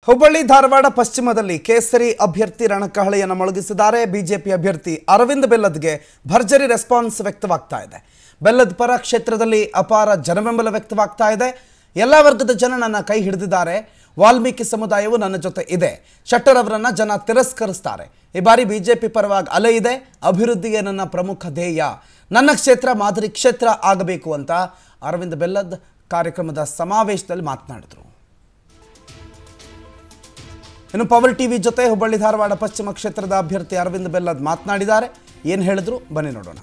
ಹುಬ್ಬಳ್ಳಿ ಧಾರವಾಡ ಪಶ್ಚಿಮದಲ್ಲಿ ಕೇಸರಿ ಅಭ್ಯರ್ಥಿ ರಣಕಹಳೆಯನ್ನು ಮೊಳಗಿಸಿದ್ದಾರೆ ಬಿಜೆಪಿ ಅಭ್ಯರ್ಥಿ ಅರವಿಂದ್ ಬೆಲ್ಲದ್ಗೆ ಭರ್ಜರಿ ರೆಸ್ಪಾನ್ಸ್ ವ್ಯಕ್ತವಾಗ್ತಾ ಇದೆ ಬೆಲ್ಲದ್ ಪರ ಕ್ಷೇತ್ರದಲ್ಲಿ ಅಪಾರ ಜನಬೆಂಬಲ ವ್ಯಕ್ತವಾಗ್ತಾ ಇದೆ ಎಲ್ಲ ವರ್ಗದ ಜನ ನನ್ನ ಕೈ ಹಿಡಿದಿದ್ದಾರೆ ವಾಲ್ಮೀಕಿ ಸಮುದಾಯವು ನನ್ನ ಜೊತೆ ಇದೆ ಶೆಟ್ಟರ್ ಅವರನ್ನ ಜನ ತಿರಸ್ಕರಿಸ್ತಾರೆ ಈ ಬಾರಿ ಬಿಜೆಪಿ ಪರವಾಗಿ ಅಲೆ ಇದೆ ಅಭಿವೃದ್ಧಿಯೇ ನನ್ನ ಪ್ರಮುಖ ಧ್ಯೇಯ ನನ್ನ ಕ್ಷೇತ್ರ ಮಾದರಿ ಕ್ಷೇತ್ರ ಆಗಬೇಕು ಅಂತ ಅರವಿಂದ್ ಬೆಲ್ಲದ್ ಕಾರ್ಯಕ್ರಮದ ಸಮಾವೇಶದಲ್ಲಿ ಮಾತನಾಡಿದರು ಇನ್ನು ಪವರ್ ಟಿವಿ ಜೊತೆ ಹುಬ್ಬಳ್ಳಿ ಧಾರವಾಡ ಪಶ್ಚಿಮ ಕ್ಷೇತ್ರದ ಅಭ್ಯರ್ಥಿ ಅರವಿಂದ್ ಬೆಲ್ಲದ್ ಮಾತನಾಡಿದ್ದಾರೆ ಏನು ಹೇಳಿದ್ರು ಬನ್ನಿ ನೋಡೋಣ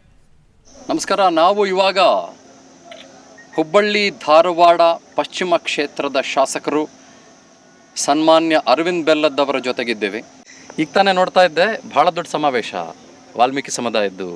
ನಮಸ್ಕಾರ ನಾವು ಇವಾಗ ಹುಬ್ಬಳ್ಳಿ ಧಾರವಾಡ ಪಶ್ಚಿಮ ಕ್ಷೇತ್ರದ ಶಾಸಕರು ಸನ್ಮಾನ್ಯ ಅರವಿಂದ್ ಬೆಲ್ಲದ್ದವರ ಜೊತೆಗಿದ್ದೇವೆ ಈಗ ತಾನೇ ನೋಡ್ತಾ ಇದ್ದೆ ಭಾಳ ದೊಡ್ಡ ಸಮಾವೇಶ ವಾಲ್ಮೀಕಿ ಸಮುದಾಯದ್ದು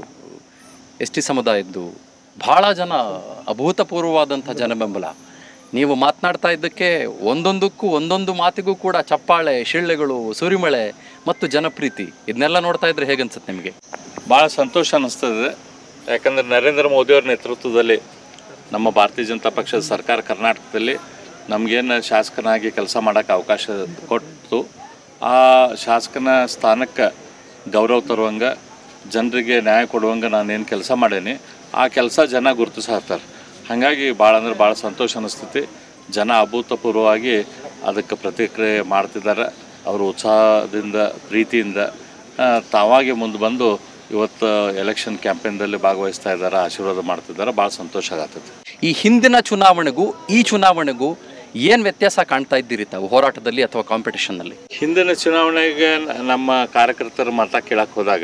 ಎಸ್ ಟಿ ಸಮುದಾಯದ್ದು ಭಾಳ ಜನ ಅಭೂತಪೂರ್ವವಾದಂಥ ಜನಬೆಂಬಲ ನೀವು ಮಾತನಾಡ್ತಾ ಇದ್ದಕ್ಕೆ ಒಂದೊಂದಕ್ಕೂ ಒಂದೊಂದು ಮಾತಿಗೂ ಕೂಡ ಚಪ್ಪಾಳೆ ಶಿಳ್ಳೆಗಳು ಸುರಿಮಳೆ ಮತ್ತು ಜನಪ್ರೀತಿ ಇದನ್ನೆಲ್ಲ ನೋಡ್ತಾ ಇದ್ರೆ ಹೇಗನ್ಸುತ್ತೆ ನಿಮಗೆ ಭಾಳ ಸಂತೋಷ ಅನ್ನಿಸ್ತದೆ ಯಾಕಂದರೆ ನರೇಂದ್ರ ಮೋದಿಯವ್ರ ನೇತೃತ್ವದಲ್ಲಿ ನಮ್ಮ ಭಾರತೀಯ ಜನತಾ ಪಕ್ಷದ ಸರ್ಕಾರ ಕರ್ನಾಟಕದಲ್ಲಿ ನಮಗೇನು ಶಾಸಕನಾಗಿ ಕೆಲಸ ಮಾಡೋಕ್ಕೆ ಅವಕಾಶ ಕೊಟ್ಟು ಆ ಶಾಸಕನ ಸ್ಥಾನಕ್ಕೆ ಗೌರವ ತರುವಂಗೆ ಜನರಿಗೆ ನ್ಯಾಯ ಕೊಡುವಂಗೆ ನಾನೇನು ಕೆಲಸ ಮಾಡೇನಿ ಆ ಕೆಲಸ ಜನ ಗುರುತಿಸಾತಾರೆ ಹಾಗಾಗಿ ಭಾಳ ಅಂದ್ರೆ ಭಾಳ ಸಂತೋಷ ಅನ್ನಿಸ್ತೈತಿ ಜನ ಅಭೂತಪೂರ್ವವಾಗಿ ಅದಕ್ಕೆ ಪ್ರತಿಕ್ರಿಯೆ ಮಾಡ್ತಿದ್ದಾರೆ ಅವರು ಉತ್ಸಾಹದಿಂದ ಪ್ರೀತಿಯಿಂದ ಆ, ತಾವಾಗೆ ಮುಂದೆ ಬಂದು ಇವತ್ತು ಎಲೆಕ್ಷನ್ ಕ್ಯಾಂಪೇನ್ದಲ್ಲಿ ಭಾಗವಹಿಸ್ತಾ ಇದ್ದಾರೆ ಆಶೀರ್ವಾದ ಮಾಡ್ತಿದ್ದಾರೆ ಭಾಳ ಸಂತೋಷ ಆಗತ್ತೈತಿ ಈ ಹಿಂದಿನ ಚುನಾವಣೆಗೂ ಈ ಚುನಾವಣೆಗೂ ಏನು ವ್ಯತ್ಯಾಸ ಕಾಣ್ತಾ ಇದ್ದೀರಿ ತಾವು ಹೋರಾಟದಲ್ಲಿ ಅಥವಾ ಕಾಂಪಿಟೇಷನ್ನಲ್ಲಿ ಹಿಂದಿನ ಚುನಾವಣೆಗೆ ನ- ನಮ್ಮ ಕಾರ್ಯಕರ್ತರು ಮತ ಕೇಳಕ್ಕೆ ಹೋದಾಗ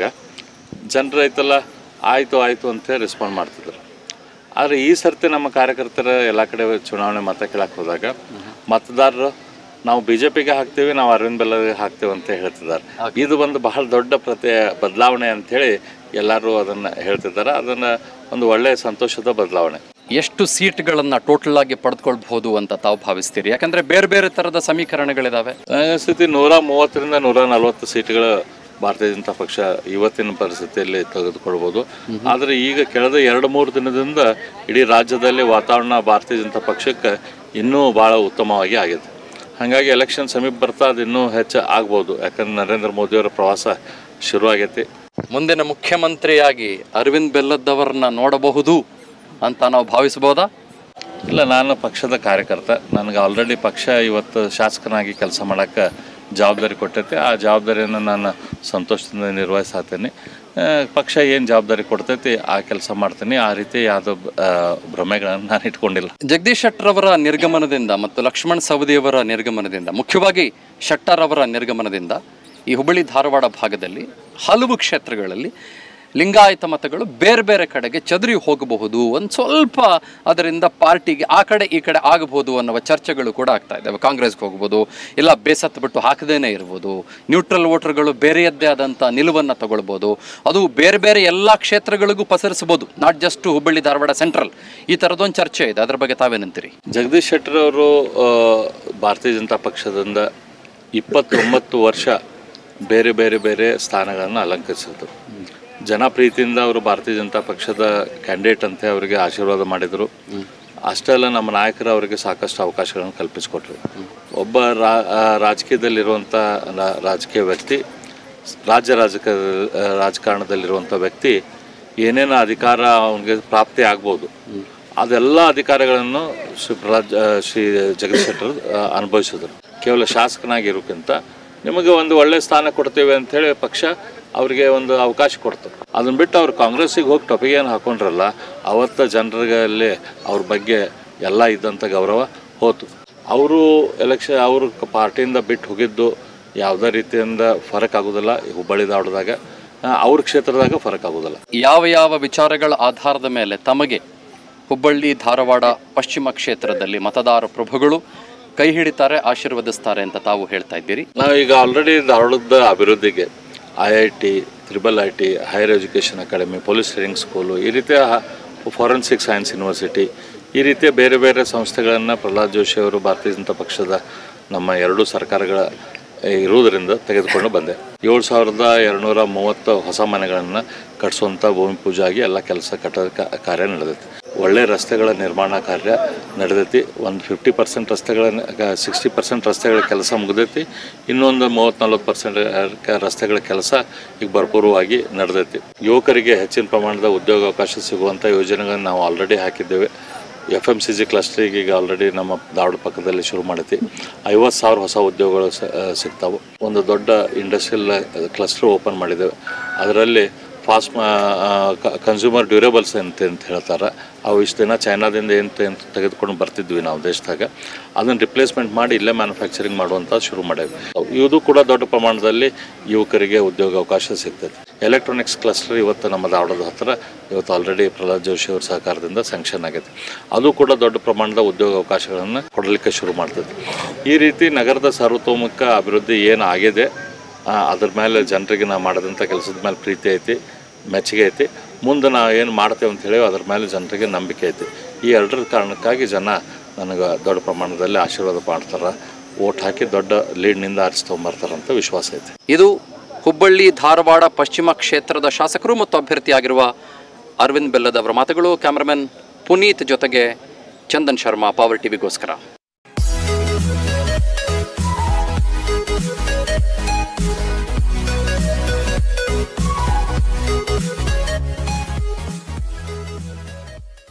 ಜನರು ಐತಲ್ಲ ಆಯಿತು ಆಯಿತು ಅಂತ ರೆಸ್ಪಾಂಡ್ ಮಾಡ್ತಿದ್ರು ಆದರೆ ಈ ಸರ್ತಿ ನಮ್ಮ ಕಾರ್ಯಕರ್ತರ ಎಲ್ಲ ಕಡೆ ಚುನಾವಣೆ ಮತ ಕೇಳಕ್ಕೆ ಹೋದಾಗ ಮತದಾರರು ನಾವು ಬಿ ಜೆ ಪಿಗೆ ಹಾಕ್ತೀವಿ ನಾವು ಅರವಿಂದ್ ಬೆಲ್ಲಗೆ ಹಾಕ್ತೀವಿ ಅಂತ ಹೇಳ್ತಿದ್ದಾರೆ ಇದು ಒಂದು ಬಹಳ ದೊಡ್ಡ ಪ್ರತಿ ಬದಲಾವಣೆ ಅಂಥೇಳಿ ಎಲ್ಲರೂ ಅದನ್ನು ಹೇಳ್ತಿದ್ದಾರೆ ಅದನ್ನು ಒಂದು ಒಳ್ಳೆಯ ಸಂತೋಷದ ಬದಲಾವಣೆ ಎಷ್ಟು ಸೀಟ್ಗಳನ್ನು ಟೋಟಲ್ ಆಗಿ ಪಡೆದುಕೊಳ್ಬಹುದು ಅಂತ ತಾವು ಭಾವಿಸ್ತೀರಿ ಯಾಕಂದ್ರೆ ಬೇರೆ ಬೇರೆ ಥರದ ಸಮೀಕರಣಗಳಿದಾವೆ ಸ್ಥಿತಿ ನೂರ ಮೂವತ್ತರಿಂದ ನೂರ ನಲವತ್ತು ಸೀಟ್ಗಳು ಭಾರತೀಯ ಜನತಾ ಪಕ್ಷ ಇವತ್ತಿನ ಪರಿಸ್ಥಿತಿಯಲ್ಲಿ ತೆಗೆದುಕೊಳ್ಬೋದು ಆದರೆ ಈಗ ಕಳೆದ ಎರಡು ಮೂರು ದಿನದಿಂದ ಇಡೀ ರಾಜ್ಯದಲ್ಲಿ ವಾತಾವರಣ ಭಾರತೀಯ ಜನತಾ ಪಕ್ಷಕ್ಕೆ ಇನ್ನೂ ಭಾಳ ಉತ್ತಮವಾಗಿ ಆಗಿದೆ ಹಾಗಾಗಿ ಎಲೆಕ್ಷನ್ ಸಮೀಪ ಬರ್ತಾ ಅದು ಇನ್ನೂ ಹೆಚ್ಚು ಆಗ್ಬೋದು ಯಾಕಂದ್ರೆ ನರೇಂದ್ರ ಮೋದಿಯವರ ಪ್ರವಾಸ ಶುರುವಾಗೈತಿ ಮುಂದಿನ ಮುಖ್ಯಮಂತ್ರಿಯಾಗಿ ಅರವಿಂದ್ ಬೆಲ್ಲದ್ದವರನ್ನ ನೋಡಬಹುದು ಅಂತ ನಾವು ಭಾವಿಸಬಹುದಾ ಇಲ್ಲ ನಾನು ಪಕ್ಷದ ಕಾರ್ಯಕರ್ತ ನನಗೆ ಆಲ್ರೆಡಿ ಪಕ್ಷ ಇವತ್ತು ಶಾಸಕನಾಗಿ ಕೆಲಸ ಮಾಡೋಕ್ಕೆ ಜವಾಬ್ದಾರಿ ಕೊಟ್ಟೈತೆ ಆ ಜವಾಬ್ದಾರಿಯನ್ನು ನಾನು ಸಂತೋಷದಿಂದ ನಿರ್ವಹಿಸಾತೀನಿ ಆ, ಪಕ್ಷ ಏನು ಜವಾಬ್ದಾರಿ ಕೊಡ್ತೈತಿ ಆ ಕೆಲಸ ಮಾಡ್ತೀನಿ ಆ ರೀತಿ ಯಾವುದೋ ಭ್ರಮೆಗಳನ್ನು ನಾನು ಇಟ್ಕೊಂಡಿಲ್ಲ ಜಗದೀಶ್ ಶೆಟ್ಟರ್ ಅವರ ನಿರ್ಗಮನದಿಂದ ಮತ್ತು ಲಕ್ಷ್ಮಣ್ ಸವದಿಯವರ ನಿರ್ಗಮನದಿಂದ ಮುಖ್ಯವಾಗಿ ಶೆಟ್ಟರ್ ಅವರ ನಿರ್ಗಮನದಿಂದ ಈ ಹುಬ್ಬಳ್ಳಿ ಧಾರವಾಡ ಭಾಗದಲ್ಲಿ ಹಲವು ಕ್ಷೇತ್ರಗಳಲ್ಲಿ ಲಿಂಗಾಯತ ಮತಗಳು ಬೇರೆ ಬೇರೆ ಕಡೆಗೆ ಚದುರಿ ಹೋಗಬಹುದು ಒಂದು ಸ್ವಲ್ಪ ಅದರಿಂದ ಪಾರ್ಟಿಗೆ ಆ ಕಡೆ ಈ ಕಡೆ ಆಗಬಹುದು ಅನ್ನುವ ಚರ್ಚೆಗಳು ಕೂಡ ಆಗ್ತಾ ಇದ್ದಾವೆ ಕಾಂಗ್ರೆಸ್ಗೆ ಹೋಗ್ಬೋದು ಇಲ್ಲ ಬೇಸತ್ತು ಬಿಟ್ಟು ಹಾಕದೇನೆ ಇರ್ಬೋದು ನ್ಯೂಟ್ರಲ್ ವೋಟರ್ಗಳು ಬೇರೆಯದ್ದೇ ಆದಂಥ ನಿಲುವನ್ನು ತಗೊಳ್ಬೋದು ಅದು ಬೇರೆ ಬೇರೆ ಎಲ್ಲ ಕ್ಷೇತ್ರಗಳಿಗೂ ಪಸರಿಸ್ಬೋದು not just Hubballi Dharwad central ಈ ಥರದೊಂದು ಚರ್ಚೆ ಇದೆ ಅದ್ರ ಬಗ್ಗೆ ತಾವೇನಂತೀರಿ ಜಗದೀಶ್ ಶೆಟ್ಟರ್ ಅವರು ಆ, ಭಾರತೀಯ ಜನತಾ ಪಕ್ಷದಿಂದ ಇಪ್ಪತ್ತೊಂಬತ್ತು ವರ್ಷ ಬೇರೆ ಬೇರೆ ಬೇರೆ ಸ್ಥಾನಗಳನ್ನು ಅಲಂಕರಿಸಿದ್ರು ಜನಪ್ರೀತಿಯಿಂದ ಅವರು ಭಾರತೀಯ ಜನತಾ ಪಕ್ಷದ ಕ್ಯಾಂಡಿಡೇಟ್ ಅಂತ ಅವರಿಗೆ ಆಶೀರ್ವಾದ ಮಾಡಿದರು ಅಷ್ಟೇ ಅಲ್ಲ ನಮ್ಮ ನಾಯಕರು ಅವರಿಗೆ ಸಾಕಷ್ಟು ಅವಕಾಶಗಳನ್ನು ಕಲ್ಪಿಸಿಕೊಟ್ರು ಒಬ್ಬ ರಾ ಆ, ರಾಜಕೀಯದಲ್ಲಿರುವಂಥ ರಾ- ರಾಜಕೀಯ ವ್ಯಕ್ತಿ ರಾಜ್ಯ ರಾಜಕ ಆ, ರಾಜಕಾರಣದಲ್ಲಿರುವಂಥ ವ್ಯಕ್ತಿ ಏನೇನು ಅಧಿಕಾರ ಅವನಿಗೆ ಪ್ರಾಪ್ತಿ ಆಗ್ಬೋದು ಅದೆಲ್ಲ ಅಧಿಕಾರಗಳನ್ನು ಶ್ರೀ ಪ್ರಹ್ಲಾದ್ ಆ, ಶ್ರೀ ಜಗದೀಶ್ ಶೆಟ್ಟರ್ ಆ, ಅನುಭವಿಸಿದ್ರು ಕೇವಲ ಶಾಸಕನಾಗಿರೋಕ್ಕಿಂತ ನಿಮಗೆ ಒಂದು ಒಳ್ಳೆ ಸ್ಥಾನ ಕೊಡ್ತೇವೆ ಅಂಥೇಳಿ ಪಕ್ಷ ಅವರಿಗೆ ಒಂದು ಅವಕಾಶ ಕೊಡ್ತು ಅದನ್ನ ಬಿಟ್ಟು ಅವ್ರು ಕಾಂಗ್ರೆಸ್ಸಿಗೆ ಹೋಗಿ ಟೊಪಿಗೇನು ಹಾಕೊಂಡ್ರಲ್ಲ ಅವತ್ತ ಜನರಿಗೆ ಅವ್ರ ಬಗ್ಗೆ ಎಲ್ಲ ಇದ್ದಂಥ ಗೌರವ ಹೋತು ಅವರು ಎಲೆಕ್ಷನ್ ಅವರು ಪಾರ್ಟಿಯಿಂದ ಬಿಟ್ಟು ಹೋಗಿದ್ದು ಯಾವುದೇ ರೀತಿಯಿಂದ ಫರಕ್ ಆಗೋದಿಲ್ಲ ಈ ಹುಬ್ಬಳ್ಳಿ ಧಾರವಾಡದಾಗ ಆ, ಅವ್ರ ಕ್ಷೇತ್ರದಾಗ ಫರಕ್ ಆಗೋದಿಲ್ಲ ಯಾವ ಯಾವ ವಿಚಾರಗಳ ಆಧಾರದ ಮೇಲೆ ತಮಗೆ ಹುಬ್ಬಳ್ಳಿ ಧಾರವಾಡ ಪಶ್ಚಿಮ ಕ್ಷೇತ್ರದಲ್ಲಿ ಮತದಾರ ಪ್ರಭುಗಳು ಕೈ ಹಿಡಿತಾರೆ ಆಶೀರ್ವದಿಸ್ತಾರೆ ಅಂತ ತಾವು ಹೇಳ್ತಾ ಇದ್ದೀರಿ ನಾವು ಈಗ ಆಲ್ರೆಡಿ ಧಾರವಾಡದ ಅಭಿವೃದ್ಧಿಗೆ I I T triple I T higher education academy police training school ಈ ರೀತಿಯ ಫಾರೆನ್ಸಿಕ್ ಸೈನ್ಸ್ ಯೂನಿವರ್ಸಿಟಿ ಈ ರೀತಿಯ ಬೇರೆ ಬೇರೆ ಸಂಸ್ಥೆಗಳನ್ನು ಪ್ರಹ್ಲಾದ್ ಜೋಶಿ ಅವರು ಭಾರತೀಯ ಜನತಾ ಪಕ್ಷದ ನಮ್ಮ ಎರಡೂ ಸರ್ಕಾರಗಳ ಇರುವುದರಿಂದ ತೆಗೆದುಕೊಂಡು ಬಂದೆ ಏಳು ಸಾವಿರದ ಎರಡುನೂರ ಮೂವತ್ತು ಹೊಸ ಮನೆಗಳನ್ನು ಕಟ್ಟಿಸುವಂಥ ಭೂಮಿ ಪೂಜೆ ಆಗಿ ಎಲ್ಲ ಕೆಲಸ ಕಟ್ಟೋ ಕ- ಕಾರ್ಯ ನಡೆದೈತೆ ಒಳ್ಳೆ ರಸ್ತೆಗಳ ನಿರ್ಮಾಣ ಕಾರ್ಯ ನಡೆದೈತಿ ಒಂದು ಫಿಫ್ಟಿ ಪರ್ಸೆಂಟ್ ರಸ್ತೆಗಳ ಸಿಕ್ಸ್ಟಿ ಪರ್ಸೆಂಟ್ ರಸ್ತೆಗಳ ಕೆಲಸ ಮುಗಿದೈತಿ ಇನ್ನೊಂದು ಮೂವತ್ತು ನಲ್ವತ್ತು ಪರ್ಸೆಂಟ್ ರಸ್ತೆಗಳ ಕೆಲಸ ಈಗ ಭರ್ಪೂರವಾಗಿ ನಡೆದೈತಿ ಯುವಕರಿಗೆ ಹೆಚ್ಚಿನ ಪ್ರಮಾಣದ ಉದ್ಯೋಗಾವಕಾಶ ಸಿಗುವಂಥ ಯೋಜನೆಗಳನ್ನು ನಾವು ಆಲ್ರೆಡಿ ಹಾಕಿದ್ದೇವೆ ಎಫ್ ಎಮ್ ಸಿ ಜಿ ಕ್ಲಸ್ಟ್ರಿಗೆ ಈಗ ಆಲ್ರೆಡಿ ನಮ್ಮ ಧಾರವಾಡ ಪಕ್ಕದಲ್ಲಿ ಶುರು ಮಾಡೈತಿ ಐವತ್ತು ಸಾವಿರ ಹೊಸ ಉದ್ಯೋಗಗಳು ಸ- ಆ, ಸಿಗ್ತಾವೆ ಒಂದು ದೊಡ್ಡ ಇಂಡಸ್ಟ್ರಿಯಲ್ ಕ್ಲಸ್ಟರ್ ಓಪನ್ ಮಾಡಿದ್ದೇವೆ ಅದರಲ್ಲಿ ಫಾಸ್ಟ್ ಕನ್ಸ್ಯೂಮರ್ ಡ್ಯೂರೇಬಲ್ಸ್ ಅಂತ ಅಂತ ಹೇಳ್ತಾರೆ ಅವು ಇಷ್ಟು ದಿನ ಚೈನಾದಿಂದ ಏನು ಏನು ತೆಗೆದುಕೊಂಡು ಬರ್ತಿದ್ವಿ ನಾವು ದೇಶದಾಗ ಅದನ್ನು ರಿಪ್ಲೇಸ್ಮೆಂಟ್ ಮಾಡಿ ಇಲ್ಲೇ ಮ್ಯಾನುಫ್ಯಾಕ್ಚರಿಂಗ್ ಮಾಡುವಂಥ ಶುರು ಮಾಡೇವಿ ಇದು ಕೂಡ ದೊಡ್ಡ ಪ್ರಮಾಣದಲ್ಲಿ ಯುವಕರಿಗೆ ಉದ್ಯೋಗ ಅವಕಾಶ ಸಿಗ್ತೈತೆ ಎಲೆಕ್ಟ್ರಾನಿಕ್ಸ್ ಕ್ಲಸ್ಟರ್ ಇವತ್ತು ನಮ್ಮ ಧಾರವಾಡದ ಹತ್ರ ಇವತ್ತು ಆಲ್ರೆಡಿ ಪ್ರಹ್ಲಾದ್ ಜೋಶಿ ಅವ್ರ ಸಹಕಾರದಿಂದ ಸ್ಯಾಂಕ್ಷನ್ ಆಗೈತೆ ಅದು ಕೂಡ ದೊಡ್ಡ ಪ್ರಮಾಣದ ಉದ್ಯೋಗ ಅವಕಾಶಗಳನ್ನು ಕೊಡಲಿಕ್ಕೆ ಶುರು ಮಾಡ್ತದೆ ಈ ರೀತಿ ನಗರದ ಸರ್ವತೋಮುಖ ಅಭಿವೃದ್ಧಿ ಏನು ಆಗಿದೆ ಆ, ಅದ್ರ ಮೇಲೆ ಜನರಿಗೆ ನಾವು ಮಾಡಿದಂಥ ಕೆಲಸದ ಮೇಲೆ ಪ್ರೀತಿ ಐತಿ ಮೆಚ್ಚುಗೆ ಐತಿ ಮುಂದೆ ನಾವು ಏನು ಮಾಡ್ತೇವೆ ಅಂತ ಹೇಳಿ ಅದ್ರ ಮೇಲೆ ಜನರಿಗೆ ನಂಬಿಕೆ ಐತಿ ಈ ಎರಡರ ಕಾರಣಕ್ಕಾಗಿ ಜನ ನನಗೆ ದೊಡ್ಡ ಪ್ರಮಾಣದಲ್ಲಿ ಆಶೀರ್ವಾದ ಮಾಡ್ತಾರೆ ಓಟ್ ಹಾಕಿ ದೊಡ್ಡ ಲೀಡ್ನಿಂದ ಆರಿಸ್ಕೊಂಬರ್ತಾರಂತ ವಿಶ್ವಾಸ ಐತಿ ಇದು ಹುಬ್ಬಳ್ಳಿ ಧಾರವಾಡ ಪಶ್ಚಿಮ ಕ್ಷೇತ್ರದ ಶಾಸಕರು ಮತ್ತು ಅಭ್ಯರ್ಥಿಯಾಗಿರುವ ಅರವಿಂದ್ ಬೆಲ್ಲದ್ ಅವರ ಮಾತುಗಳು ಕ್ಯಾಮರಾಮನ್ ಪುನೀತ್ ಜೊತೆಗೆ ಚಂದನ್ ಶರ್ಮಾ ಪವರ್ ಟಿವಿಗೋಸ್ಕರ